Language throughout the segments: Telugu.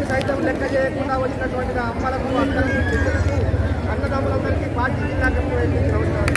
ప్రాణాలను సైతం లెక్క చేయకుండా వచ్చినటువంటి అమ్మలకు అక్కలకు చెల్లెలకు అన్నదమ్ములందరికీ పార్టీ జిల్లా కమిటీ వైపు నుంచి నమస్కారం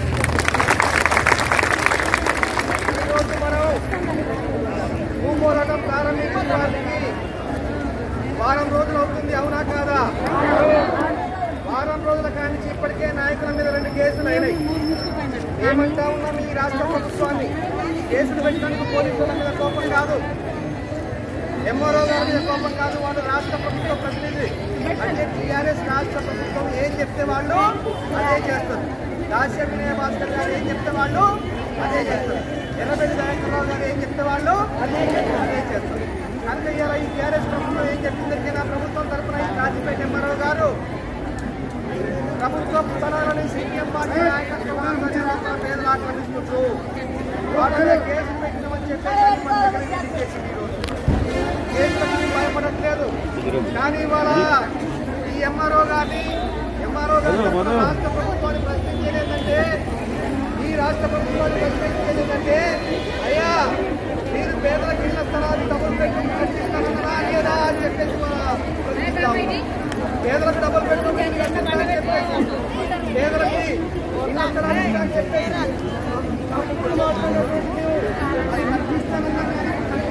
ఈరోజు మనం భూపోరాటం ప్రారంభించడానికి వారం రోజులు అవుతుంది అవునా కాదా వారం రోజుల కానించి ఇప్పటికే నాయకుల మీద రెండు కేసులు అయినాయి ఏమంటా ఉన్నాం ఈ రాష్ట్ర ప్రభుత్వాన్ని కేసులు పెట్టడానికి పోలీసుల మీద కోపం కాదు ఎంఆర్ఓ గారి మీద కోపం కాదు వాళ్ళు రాష్ట్ర ప్రభుత్వ ప్రతినిధి అంటే టీఆర్ఎస్ రాష్ట్ర ప్రభుత్వం ఏం చెప్తే వాళ్ళు అదే చేస్తారు దాస్య వినయ భాస్కర్ గారు ఏం చెప్తే వాళ్ళు అదే చేస్తారు ఎర్రబెల్లి దయాకర్రావు గారు ఏం చెప్తే వాళ్ళు అదే అదే చేస్తారు కనుక ఇవాళ ఈ టీఆర్ఎస్ ప్రభుత్వం ఏం చెప్పిందంటే నా ప్రభుత్వం తరఫున ఈ కాజీపేట ఎంఆర్ఓ గారు ప్రభుత్వ స్థలాలని సీపీఎం పార్టీ నాయకత్వం పేదలు ఆక్రమిస్తుంటూ వాళ్ళనే కేసులు పెట్టినామని చెప్పేసి మన దగ్గరికి తీసేసింది ఈరోజు. కేసులకు భయపడట్లేదు కానీ ఇవాళ ఈ ఎంఆర్ఓ గారిని ఎంఆర్ఓ గారి తరఫున రాష్ట్ర ప్రభుత్వాన్ని ప్రశ్నించేది ఏంటంటే ఈ రాష్ట్ర ప్రభుత్వాన్ని ప్రశ్నించేది ఏంటంటే అయ్యా మీరు పేదలకు ఇళ్ల స్థలాన్ని డబుల్ బెడ్రూమ్ కట్టిస్తానన్నా లేదా అని చెప్పేసి మనం ప్రశ్నిస్తా ఉన్నాం. పేదలకు డబుల్ బెడ్రూమ్ ఇల్లు కట్టిస్తానని చెప్పేసి పేదలకి ఇళ్ల స్థలాలు ఇస్తానని చెప్పేసి తప్పుడు మాట్లాడినటువంటి అది కట్టిస్తానన్నా కానీ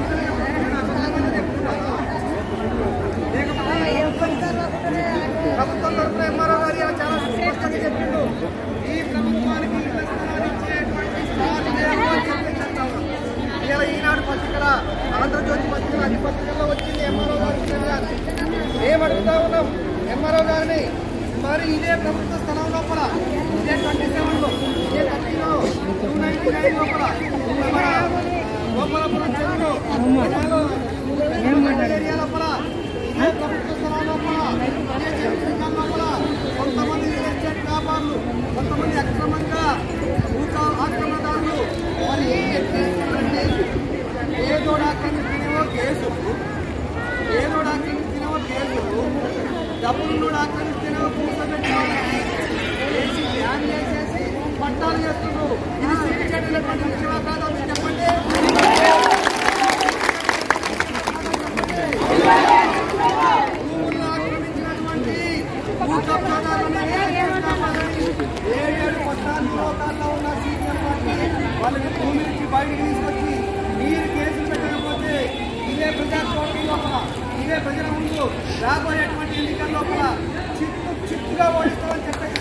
ప్రభుత్వం తరఫున ఎంఆర్ఓ గారు ఇలా చాలా స్పష్టంగా చెప్పిండు ఈ ప్రభుత్వానికి ఇళ్ల స్థలాలు ఇచ్చేటువంటి స్థలాలు లేవు అని చెప్పేసి అంటా ఉన్నాం. ఇలా ఈనాడు పత్రికల ఆంధ్రజ్యోతి పత్రికల అన్ని పత్రికల్లో వచ్చింది ఎంఆర్ఓ గారు ఏమడుగుతా ఉన్నాం ఎంఆర్ఓ గారిని మరి ఇదే ప్రభుత్వ స్థలం లోపల ఇదే ట్వంటీ సెవెన్ లో ఇదే థర్టీలో టూ నైన్టీ నైన్ లోపల మన గోపాలపురం చెరువులో ఏరియా లోపల ఇదే ప్రభుత్వ స్థలం లోపల ఇదే చెరువు లోపల కొంతమంది రియల్ ఎస్టేట్ వ్యాపారులు కొంతమంది అక్రమంగా భూత ఆక్రమణదారులు మరి ఏదో ఆక్రమించినవో కేసు ఏదో ఆక్రమించినవో కేసు డబ్బులు ఆక్రమించినవో కూర్చోబెట్టి వాళ్ళకి వేసి ధ్యానం చేసేసి పట్టాలు చేస్తున్నారు ఇది సిగ్గుచేటటువంటి విషయమా కాదో మీరు చెప్పండి భూములను ఆక్రమించినటువంటి భూ కబ్జాదారులను ఏడు ఏడు పద్నాలుగు లోకాల్లో ఉన్న సీనియర్ పార్టీ వాళ్ళని భూమి నుంచి బయటికి తీసుకొచ్చి మీరు కేసులు పెట్టకపోతే ఇదే ప్రజాస్వామ్య లోపల ఇదే ప్రజల ముందు రాబోయేటువంటి ఎన్నికల లోపల చిత్తు చిత్తుగా ఓడిస్తామని చెప్పేసి